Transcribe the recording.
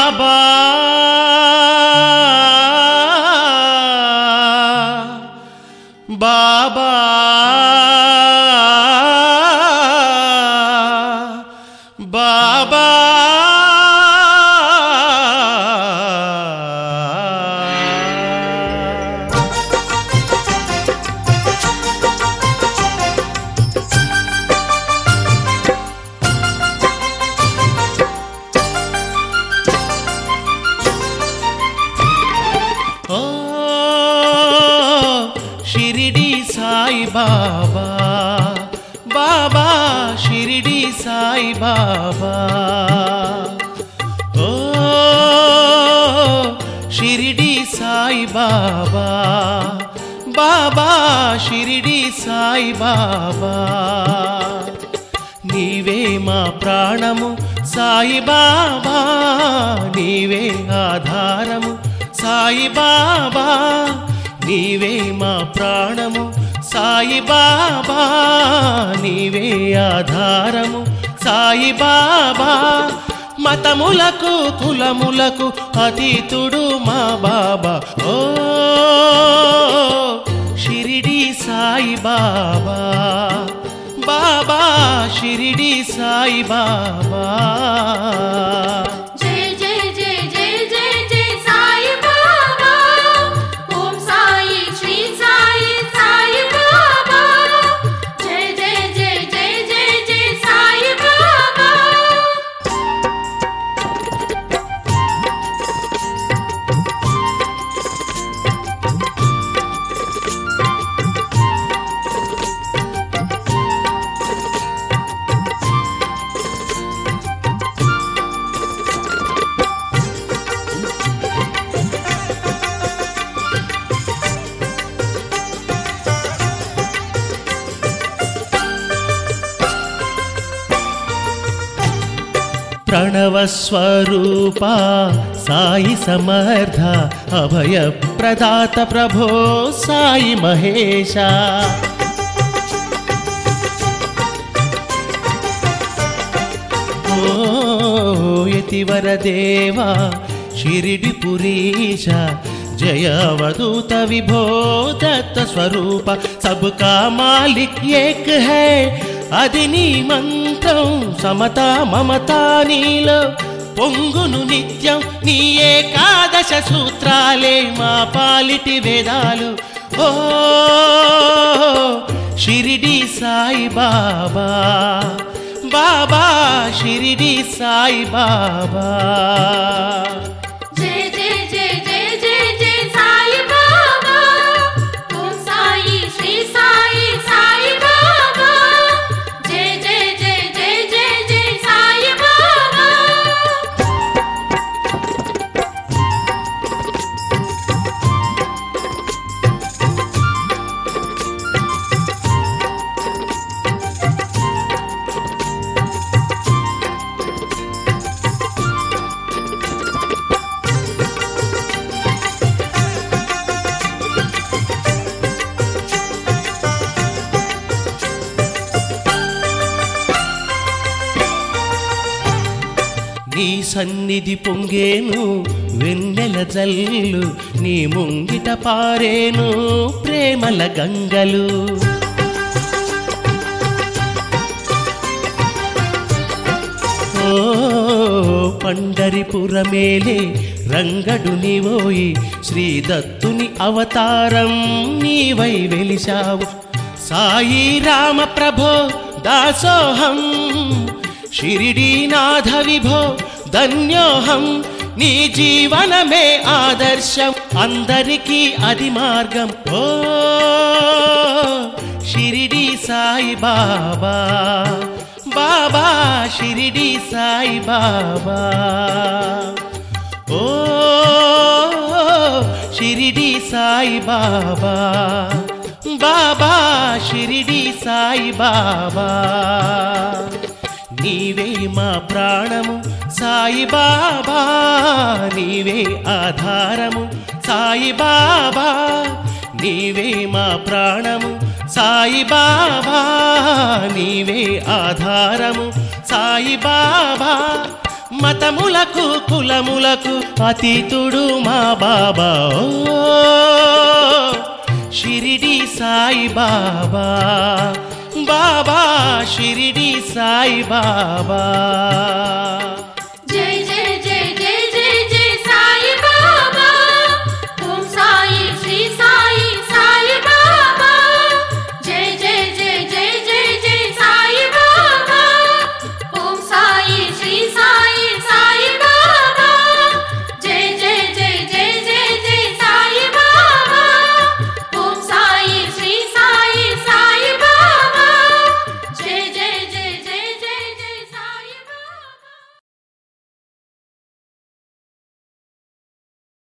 బాబా బాబా బాబా ఓ షిరిడి సాయి బాబా బాబా షిరిడి సాయి బాబా ఓ షిరిడి సాయి బాబా బాబా షిరిడి సాయి బాబా నీవే మా ప్రాణము సాయి బాబా నీవే ఆధారము సాయి బాబా నీవే మా ప్రాణము సాయి బాబా నీవే ఆధారము సాయి బాబా మతములకు కులములకు అతీతుడు మా బాబా ఓ షిరిడి సాయి బాబా బాబా షిరిడి సాయి బాబా జయ జయ జయ జయ జయ జయ సాయి బాబా ఓం సాయి శ్రీ సాయి సాయి బాబా జయ జయ జయ జయ జయ జయ సాయి బాబా ప్రణవస్వరూప సాయి సమర్థ అభయ ప్రదాత ప్రభో సాయి మహేశ ఓ యతివర దేవా షిరిడి పురీశ జయ అవధూత విభో దత్త స్వరూప సబ్కా మాలిక్ ఏక్ హై అది నీ మంత్రం సమత మమతా నీలో పొంగును నిత్యం నీ ఏకాదశ సూత్రాలే మా పాలిటి వేదాలు ఓ షిరిడి సాయి బాబా బాబా షిరిడి సాయి బాబా జయ జయ జయ జయ జయ జయ సాయి బాబా ఓం సాయి శ్రీ సాయి సాయి బాబా జయ జయ జయ జయ జయ జయ సాయి బాబా నీ సన్నిధి పొంగేను వెన్నెల జల్లు నీ ముంగిట పారేను ప్రేమల గంగలు ఓ పండరిపురమేలే రంగడు నీవోయి శ్రీ దత్తుని అవతారం నీవై వెలిశావు సాయి రామ ప్రభో దాసోహం షిరిడీనాథ విభో ధన్యోహం నీ జీవనమే ఆదర్శం అందరికీ అది మార్గం ఓ షిరిడి సాయి బాబా బాబా షిరిడి సాయి బాబా ఓ షిరిడి సాయి బాబా బాబా షిరిడి సాయి బాబా నీవే మా ప్రాణము సాయి బాబా నీవే ఆధారము సాయి బాబా నీవే మా ప్రాణము సాయి బాబా నీవే ఆధారము సాయి బాబా మతములకు కులములకు అతీతుడు మా బాబా ఓ షిరిడి సాయి బాబా బాబా షిరిడి సాయి బాబా